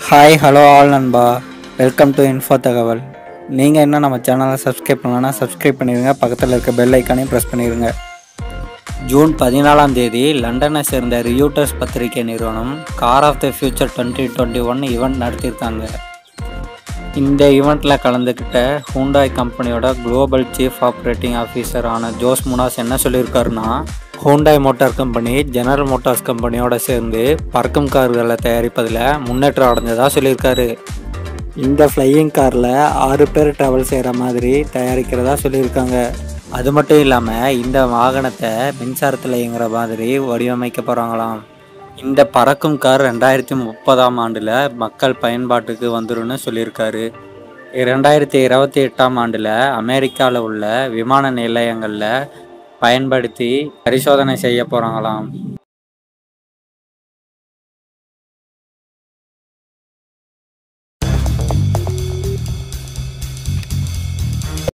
hi hello all நண்பா welcome to info தகவல் நீங்கள் இன்னும் நம்ம சேனலை சப்ஸ்கிரைப் பண்ணலன்னா சப்ஸ்கிரைப் பண்ணிடுங்க பக்கத்தில் இருக்க பெல் ஐக்கானையும் ப்ரெஸ் பண்ணிடுங்க ஜூன் பதினாலாம் தேதி லண்டனை சேர்ந்த ரியூட்டர்ஸ் பத்திரிகை நிறுவனம் car of the future twenty twenty one event நடத்தியிருக்காங்க இந்த ஈவெண்ட்டில் கலந்துக்கிட்ட ஹூண்டாய் கம்பெனியோட குளோபல் சீஃப் ஆப்ரேட்டிங் ஆஃபீஸர் ஆன ஜோஸ் முனாஸ் என்ன சொல்லியிருக்காருன்னா Hyundai motor company General Motors கம்பெனியோட சேர்ந்து பறக்கும் கார்களை தயாரிப்பதில் முன்னேற்றம் அடைஞ்சதாக சொல்லியிருக்காரு இந்த ஃப்ளையிங் காரில் ஆறு பேர் ட்ராவல் செய்கிற மாதிரி தயாரிக்கிறதா சொல்லியிருக்காங்க அது மட்டும் இல்லாமல் இந்த வாகனத்தை மின்சாரத்தில் இயங்குற மாதிரி வடிவமைக்க போகிறாங்களாம் இந்த பறக்கும் கார் ரெண்டாயிரத்தி முப்பதாம் ஆண்டில் மக்கள் பயன்பாட்டுக்கு வந்துரும்னு சொல்லியிருக்காரு ரெண்டாயிரத்தி இருபத்தி எட்டாம் ஆண்டில் அமெரிக்காவில் உள்ள விமான நிலையங்களில் பயன்படுத்தி பரிசோதனை செய்ய போகிறாங்களாம்